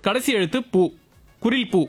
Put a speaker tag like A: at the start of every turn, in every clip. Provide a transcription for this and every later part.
A: கடைசி எழுத்து பூ குரில் பூ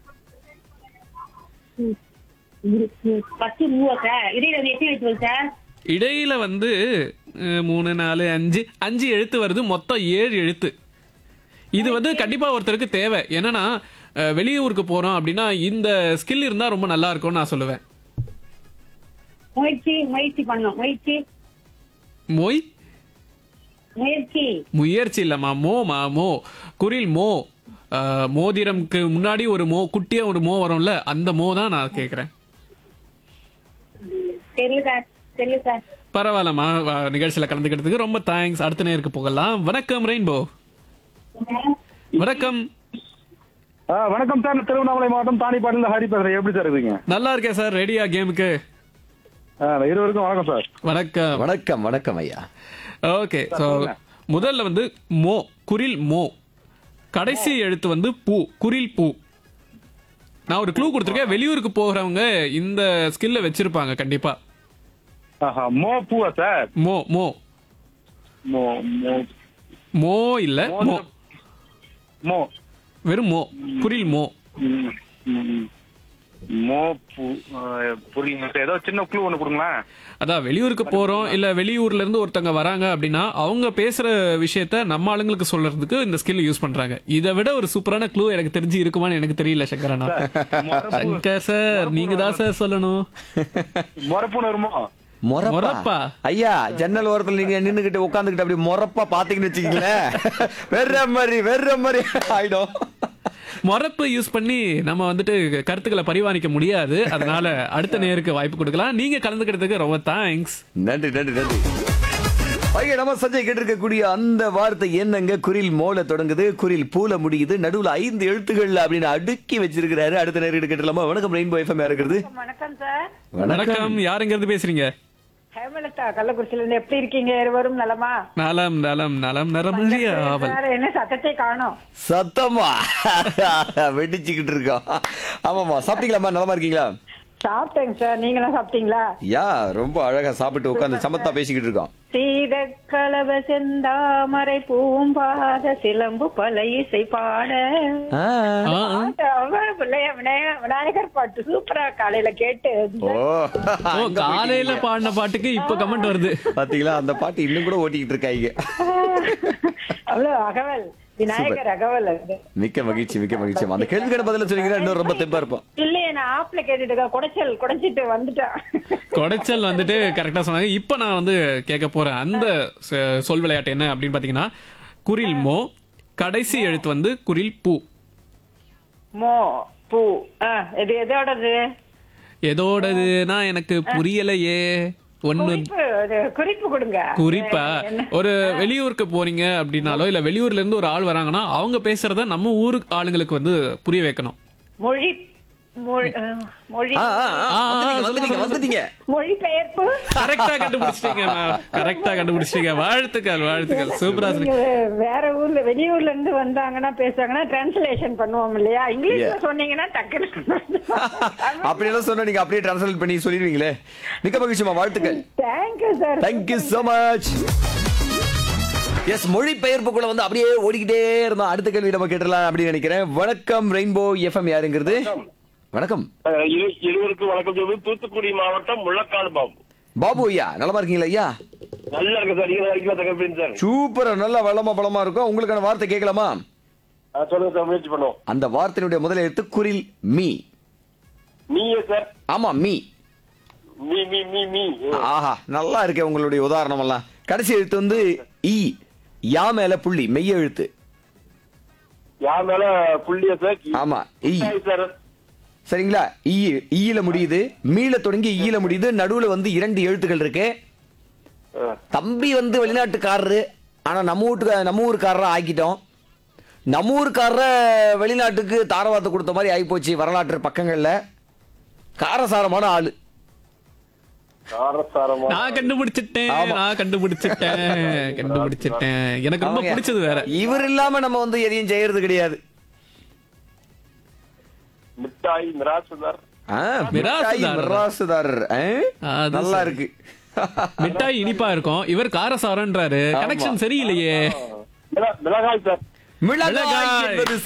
B: ஃபர்ஸ்ட் மூவா சார் இடையில வந்து எத்தனை எழுத்து வருது சார்
A: இடையில வந்து அஹ், மூணு நாலு அஞ்சு அஞ்சு எழுத்து வருது மொத்தம் ஏழு எழுத்து இது வந்து கண்டிப்பா ஒருத்தருக்கு தேவை என்னன்னா அஹ், வெளியூருக்கு போறோம் அப்படின்னா இந்த ஸ்கில் இருந்தா ரொம்ப நல்லா இருக்கும்னு நான் சொல்லுவேன்
B: முயற்சி முயற்சி பண்ணோம் முயற்சி
A: மொய்
B: முயற்சி
A: முயற்சி இல்லம்மா மோமா மோ குரில் மோ அஹ், மோதிரம்க்கு முன்னாடி ஒரு மோ குட்டியா ஒரு மோ வரும்ல அந்த மோ தான் நான் கேக்குறேன்
B: தெரியல சார் தெரியல சார்
A: பரவாயில்லம்மா வ- நிகழ்ச்சியில கலந்துக்கிறதுக்கு ரொம்ப தேங்க்ஸ் அடுத்த நேருக்கு போகலாம் வணக்கம் ரெயின்போ வணக்கம்
C: ஆ, வணக்கம் சார் நான் திருவண்ணாமலை மாவட்டம் தாணிப்பாட்டில் ஹரி பேசுறேன் எப்படி சார் இருக்கீங்க
A: நல்லா இருக்கேன் சார் ரெடியா கேமுக்கு
C: ஆ, இருவருக்கும் வணக்கம் சார்
A: வணக்கம்
D: வணக்கம் வணக்கம் ஐயா
A: ஓகே ஸோ முதல்ல வந்து மோ குரில் மோ கடைசி எழுத்து வந்து பூ குரில் பூ நான் ஒரு க்ளூ கொடுத்துருக்கேன் வெளியூருக்கு போகிறவங்க இந்த ஸ்கில்ல வச்சிருப்பாங்க கண்டிப்பா
C: ஆஹா மோ பூவா சார்
A: மோ மோ
C: மோ மோ
A: மோ இல்ல மோ
C: மோ
A: வெறும் மோ குரில் மோ
C: ம், ம். மோ பூ ஆ, புரியுங்க சார் ஏதோ சின்ன க்ளூ ஒன்று கொடுங்களேன்
A: அதான் வெளியூருக்கு போறோம் இல்ல வெளியூர்ல இருந்து ஒருத்தங்க வராங்க அப்படின்னா அவங்க பேசுற விஷயத்த நம்ம ஆளுங்களுக்கு சொல்றதுக்கு இந்த ஸ்கில் யூஸ் பண்றாங்க இதை விட ஒரு சூப்பரான க்ளூ எனக்கு தெரிஞ்சு இருக்குமான்னு எனக்கு தெரியல சங்கரனா சங்கர் சார் நீங்க தான் சார் சொல்லணும்
C: மொரப்புன்னு வருமோ
D: மொரப்பா
A: மொரப்பா?
D: ஐயா ஜன்னல் ஓரத்துல நீங்க நின்னுகிட்டு உட்காந்துக்கிட்டு அப்படி மொரப்பா பாத்தீங்கன்னு வச்சுக்கீங்களேன் வேற மாதிரி வேற மாதிரி ஆயிடும்
A: மொறப்பு யூஸ் பண்ணி நம்ம வந்துட்டு கருத்துக்களை பரிமாறிக்க முடியாது அதனால அடுத்த நேருக்கு வாய்ப்பு கொடுக்கலாம் நீங்க கலந்துக்கிறதுக்கு ரொம்ப தேங்க்ஸ்
D: நன்றி நன்றி நன்றி ஐயா நம்ம சஞ்சய் கேட்டிருக்கக்கூடிய அந்த வார்த்தை என்னங்க குரில் மோல தொடங்குது குரில் பூல முடியுது நடுவுல ஐந்து எழுத்துகள் அப்படின்னு அடுக்கி வச்சிருக்கிறாரு அடுத்த நேரம் கேட்டலாமா வணக்கம் ரெயின்போ எஃப்எம் இருக்கிறது
B: வணக்கம் சார்
A: வணக்கம் யாருங்க இருந்து பேசுறீங்க
B: ஹேமலதா கள்ளக்குறிச்சியில இருந்து எப்படி இருக்கீங்க இருவரும் நலமா
A: நலம் நலம் நலம் நரமறிய ஆவல்
B: சார் என்ன சத்தத்தை காணோம்
D: சத்தமா வெடிச்சுக்கிட்டு இருக்கோம் ஆமாமா சாப்பிட்டீங்களாம்மா நலமா இருக்கீங்களா
B: சாப்பிட்டேங்க சார் நீங்களும் சாப்பிட்டீங்களா
D: யா ரொம்ப அழகா சாப்பிட்டு உட்காந்து சமத்தா பேசிக்கிட்டு இருக்கோம்
B: சீத கலவ செந்தாமரை பூம்பாத சிலம்பு பல இசை பாட
D: ஆ.
A: ஆ, ஆ.
B: பாட்டு அவ்வளவு பிள்ளைய விநாய- விநாயகர் பாட்டு சூப்பரா காலையில கேட்டு
D: ஓ
A: ஓ காலையில பாடின பாட்டுக்கு இப்ப கமெண்ட் வருது
D: பாத்தீங்களா அந்த பாட்டு இன்னும் கூட ஓட்டிக்கிட்டு இருக்காங்க
B: அவ்வளவு அகவல் விநாயகர் அகவல் அது
D: மிக்க மகிழ்ச்சி மிக்க மகிழ்ச்சி அந்த கேள்விக்கான பதில சொன்னீங்கன்னா இன்னும் ரொம்ப தெம்பா இருப்போம்
B: இல்லையே நான் ஆப்ல கேட்டுட்டு இருக்கேன் குடைச்சல் குடைச்சிட்டு வந்துட்டேன்
A: கொடைச்சல் வந்துட்டு கரெக்டா சொன்னாங்க இப்ப நான் வந்து கேட்க போறேன் அந்த ச- சொல் விளையாட்டு என்ன அப்படின்னு பாத்தீங்கன்னா குரில் மோ கடைசி எழுத்து வந்து குரில் பூ
B: மோ பூ ஆ, இது எதோடது
A: எதோடதுன்னா எனக்கு புரியலையே ஒண்ணு
B: குறிப்பு இது குறிப்பு கொடுங்க
A: குறிப்பா
B: என்ன?
A: ஒரு வெளியூருக்கு போறீங்க அப்படின்னாலோ இல்ல வெளியூர்ல இருந்து ஒரு ஆள் வராங்கன்னா அவங்க பேசுறத நம்ம ஊரு ஆளுங்களுக்கு வந்து புரிய வைக்கணும்
B: மொழி மொழி ஆ, மொழி
D: ஆ, ஆ, ஆ, வந்துட்டீங்க, வந்துட்டீங்க வந்துட்டீங்க
B: மொழி பெயர்ப்பு
A: கரெக்டா கண்டுபிடிச்சிட்டீங்க கரெக்டா கண்டுபிடிச்சிட்டீங்க வாழ்த்துக்கள் வாழ்த்துக்கள் சூப்பரா
B: நீங்க
A: சொன்னீங்க.
B: வேற ஊர்ல வெளியூர்ல இருந்து வந்தாங்கன்னா பேசுவாங்கன்னா டிரான்ஸ்லேஷன் பண்ணுவோம் இல்லையா இங்கிலீஷ்ல
D: Yeah.
B: சொன்னீங்கன்னா டக்குன்னு
D: அப்படி எல்லாம் சொன்னா நீங்க அப்படியே டிரான்ஸ்லேட் பண்ணி சொல்லிடுவீங்களே மிக்க மகிழ்ச்சிமா வாழ்த்துக்கள்
B: thank you sir
D: thank you so much yes மொழி பெயர்ப்புக்குள்ள வந்து அப்படியே ஓடிக்கிட்டே இருந்தோம் அடுத்த கேள்வி நம்ம கேட்டலாம் அப்படின்னு நினைக்கிறேன் வணக்கம் ரெயின்போ எஃப்எம் யாருங்கிறது வணக்கம்
E: அஹ் இரு- இருவருக்கும் வணக்கம் சொல்வது தூத்துக்குடி மாவட்டம் முள்ளக்காடு பாபு
D: பாபு ஐயா நலமா இருக்கீங்களா ஐயா
E: நல்லா இருக்கு சார் நீங்க நல்லா தகவல் சார்
D: சூப்பரா நல்ல வளமா பலமா இருக்கும் உங்களுக்கான வார்த்தை கேட்கலாமா
E: அஹ் சொல்லுங்க சார் முயற்சி பண்ணுவோம்
D: அந்த வார்த்தையினுடைய முதல் எழுத்து குரில் மீ
E: நீயே சார்
D: ஆமா மீ
E: மீ மீ மீ மீ
D: ஆஹா நல்லா இருக்கே உங்களுடைய உதாரணம் எல்லாம் கடைசி எழுத்து வந்து ஈ யா மேல புள்ளி மெய்ய எழுத்து
E: யார் மேல புள்ளிய சார்
D: ஆமா ஈ
E: சரி சார்
D: சரிங்களா ஈ ஈல முடியுது மீள தொடங்கி ஈல முடியுது நடுவுல வந்து இரண்டு எழுத்துக்கள் இருக்கு
E: அஹ்
D: தம்பி வந்து வெளிநாட்டுக்காரரு ஆனா நம்ம வீட்டுக்கு நம்ம ஊருக்காரரா ஆக்கிட்டோம் நம்ம ஊருக்காரர வெளிநாட்டுக்கு தாரவாத்து கொடுத்த மாதிரி ஆகிப்போச்சு வரலாற்று பக்கங்கள்ல காரசாரமான ஆளு
E: காரசாரமா
A: நான் கண்டுபிடிச்சிட்டேன்
D: ஆமா.
A: நான் கண்டுபிடிச்சிட்டேன் கண்டுபிடிச்சிட்டேன் எனக்கு ரொம்ப
D: ஆமாங்க.
A: பிடிச்சது வேற
D: இவர் இல்லாம நம்ம வந்து எதையும் செய்யறது கிடையாது
E: மிட்டாய் மிராசுதார்
D: ஆ,
A: மிராசுதாரர்.
D: மிட்டாய் மிராசுதாரர் ஆ?
A: அது
D: நல்லா
A: சரி.
D: இருக்கு
A: மிட்டாய் இனிப்பா இருக்கும் இவர் காரசாரன்றாரு
D: ஆமா.
A: கனெக்ஷன் சரியில்லையே
E: மிள- மிளகாய் சார்
D: மிளகாய்
A: மிளகாய்.
D: என்பது